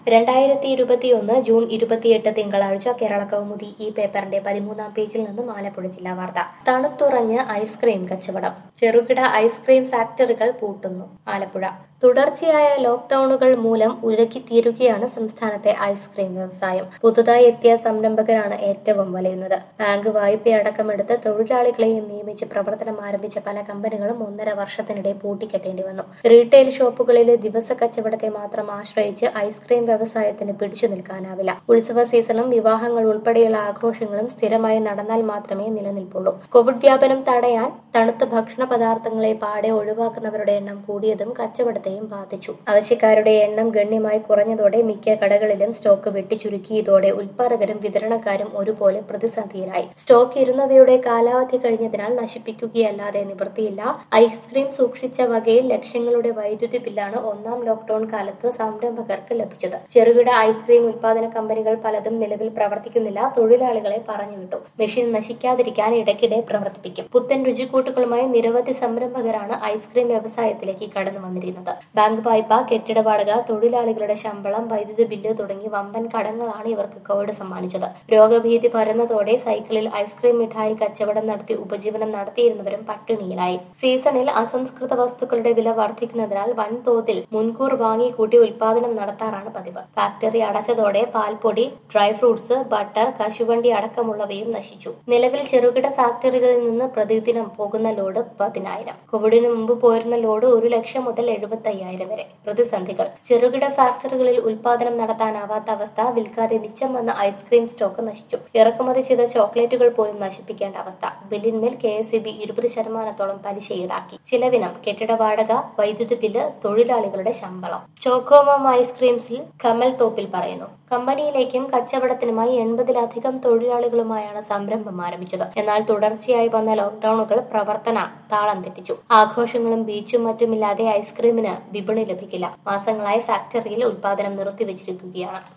രണ്ടായിരത്തി ഇരുപത്തിയൊന്ന് ജൂൺ ഇരുപത്തിയെട്ട് തിങ്കളാഴ്ച കേരള കൗമുദി ഈ പേപ്പറിന്റെ പതിമൂന്നാം പേജിൽ നിന്നും ആലപ്പുഴ ജില്ലാ വാർത്ത തണുത്തുറഞ്ഞ് ഐസ്ക്രീം കച്ചവടം ചെറുകിട ഐസ്ക്രീം ഫാക്ടറികൾ പൂട്ടുന്നു ആലപ്പുഴ തുടർച്ചയായ ലോക്ഡൌണുകൾ മൂലം ഉരുക്കിത്തീരുകയാണ് സംസ്ഥാനത്തെ ഐസ്ക്രീം വ്യവസായം പുതുതായി എത്തിയ സംരംഭകരാണ് ഏറ്റവും വലയുന്നത് ബാങ്ക് വായ്പയടക്കമെടുത്ത് തൊഴിലാളികളെയും നിയമിച്ച് പ്രവർത്തനം ആരംഭിച്ച പല കമ്പനികളും ഒന്നര വർഷത്തിനിടെ പൂട്ടിക്കെട്ടേണ്ടി വന്നു റീറ്റെയിൽ ഷോപ്പുകളിലെ ദിവസ കച്ചവടത്തെ മാത്രം ആശ്രയിച്ച് ഐസ്ക്രീം വ്യവസായത്തിന് പിടിച്ചു നിൽക്കാനാവില്ല ഉത്സവ സീസണും വിവാഹങ്ങൾ ഉൾപ്പെടെയുള്ള ആഘോഷങ്ങളും സ്ഥിരമായി നടന്നാൽ മാത്രമേ നിലനിൽപ്പുള്ളൂ കോവിഡ് വ്യാപനം തടയാൻ തണുത്ത ഭക്ഷണ പദാർത്ഥങ്ങളെ പാടെ ഒഴിവാക്കുന്നവരുടെ എണ്ണം കൂടിയതും കച്ചവടത്തെയും ബാധിച്ചു ആവശ്യക്കാരുടെ എണ്ണം ഗണ്യമായി കുറഞ്ഞതോടെ മിക്ക കടകളിലും സ്റ്റോക്ക് വെട്ടിച്ചുരുക്കിയതോടെ ഉൽപാദകരും വിതരണക്കാരും ഒരുപോലെ പ്രതിസന്ധിയിലായി സ്റ്റോക്ക് ഇരുന്നവയുടെ കാലാവധി കഴിഞ്ഞതിനാൽ നശിപ്പിക്കുകയല്ലാതെ നിവൃത്തിയില്ല ഐസ്ക്രീം സൂക്ഷിച്ച വകയിൽ ലക്ഷങ്ങളുടെ വൈദ്യുതി ബില്ലാണ് ഒന്നാം ലോക്ഡൌൺ കാലത്ത് സംരംഭകർക്ക് ലഭിച്ചത് ചെറുകിട ഐസ്ക്രീം ഉൽപാദന കമ്പനികൾ പലതും നിലവിൽ പ്രവർത്തിക്കുന്നില്ല തൊഴിലാളികളെ പറഞ്ഞുവിട്ടു മെഷീൻ നശിക്കാതിരിക്കാൻ ഇടയ്ക്കിടെ പ്രവർത്തിപ്പിക്കും പുത്തൻ രുചിക്കൂട്ടുകളുമായി നിരവധി സംരംഭകരാണ് ഐസ്ക്രീം വ്യവസായത്തിലേക്ക് കടന്നു വന്നിരുന്നത് ബാങ്ക് വായ്പ കെട്ടിട വാടക തൊഴിലാളികളുടെ ശമ്പളം വൈദ്യുതി ബില്ല് തുടങ്ങി വമ്പൻ കടങ്ങളാണ് ഇവർക്ക് കോവിഡ് സമ്മാനിച്ചത് രോഗഭീതി പരന്നതോടെ സൈക്കിളിൽ ഐസ്ക്രീം മിഠായി കച്ചവടം നടത്തി ഉപജീവനം നടത്തിയിരുന്നവരും പട്ടിണിയിലായി സീസണിൽ അസംസ്കൃത വസ്തുക്കളുടെ വില വർദ്ധിക്കുന്നതിനാൽ വൻതോതിൽ മുൻകൂർ വാങ്ങിക്കൂട്ടി ഉൽപാദനം നടത്താറാണ് പതിവ് ഫാക്ടറി അടച്ചതോടെ പാൽപ്പൊടി ഡ്രൈ ഫ്രൂട്ട്സ് ബട്ടർ കശുവണ്ടി അടക്കമുള്ളവയും നശിച്ചു നിലവിൽ ചെറുകിട ഫാക്ടറികളിൽ നിന്ന് പ്രതിദിനം പോകുന്ന ലോഡ് പതിനായിരം കോവിഡിന് മുമ്പ് പോയിരുന്ന ലോഡ് ഒരു ലക്ഷം മുതൽ എഴുപത്തി അയ്യായിരം വരെ പ്രതിസന്ധികൾ ചെറുകിട ഫാക്ടറികളിൽ ഉൽപാദനം നടത്താനാവാത്ത അവസ്ഥ വിൽക്കാതെ മിച്ചം വന്ന ഐസ്ക്രീം സ്റ്റോക്ക് നശിച്ചു ഇറക്കുമതി ചെയ്ത ചോക്ലേറ്റുകൾ പോലും നശിപ്പിക്കേണ്ട അവസ്ഥ ബില്ലിന്മേൽ കെ എസ് ഇ ബി ഇരുപത് ശതമാനത്തോളം പലിശ ഈടാക്കി ചിലവിനം കെട്ടിട വാടക വൈദ്യുതി ബില്ല് തൊഴിലാളികളുടെ ശമ്പളം ചോക്കോമം ഐസ്ക്രീംസിൽ കമൽ തോപ്പിൽ പറയുന്നു കമ്പനിയിലേക്കും കച്ചവടത്തിനുമായി എൺപതിലധികം തൊഴിലാളികളുമായാണ് സംരംഭം ആരംഭിച്ചത് എന്നാൽ തുടർച്ചയായി വന്ന ലോക്ഡൌണുകൾ പ്രവർത്തന താളം തെറ്റിച്ചു ആഘോഷങ്ങളും ബീച്ചും മറ്റുമില്ലാതെ ഐസ്ക്രീമിന് വിപണി ലഭിക്കില്ല മാസങ്ങളായി ഫാക്ടറിയിൽ ഉൽപാദനം നിർത്തിവച്ചിരിക്കുകയാണ്